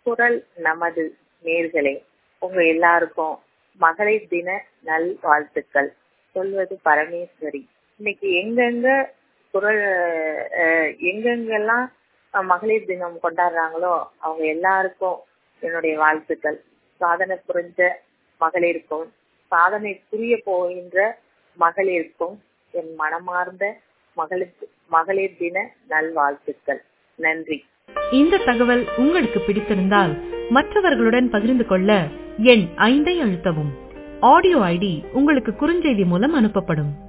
குரல் நமது நேர்களே உங்க எல்லாருக்கும் மகளிர் தின நல் வாழ்த்துக்கள் சொல்வது பரமேஸ்வரி இன்னைக்கு எங்கெங்க குரல் அஹ், எங்கெங்கெல்லாம் அஹ், மகளிர் தினம் கொண்டாடுறாங்களோ அவங்க எல்லாருக்கும் என்னுடைய வாழ்த்துக்கள் சாதனை புரிஞ்ச மகளிருக்கும் சாதனை புரிய போகின்ற மகளிருக்கும் என் மனமார்ந்த மகளிர் மகளிர் தின நல்வாழ்த்துக்கள் நன்றி இந்த தகவல் உங்களுக்கு பிடித்திருந்தால் மற்றவர்களுடன் பகிர்ந்து கொள்ள எண் ஐந்தை அழுத்தவும் ஆடியோ ஐடி உங்களுக்கு குறுஞ்செய்தி மூலம் அனுப்பப்படும்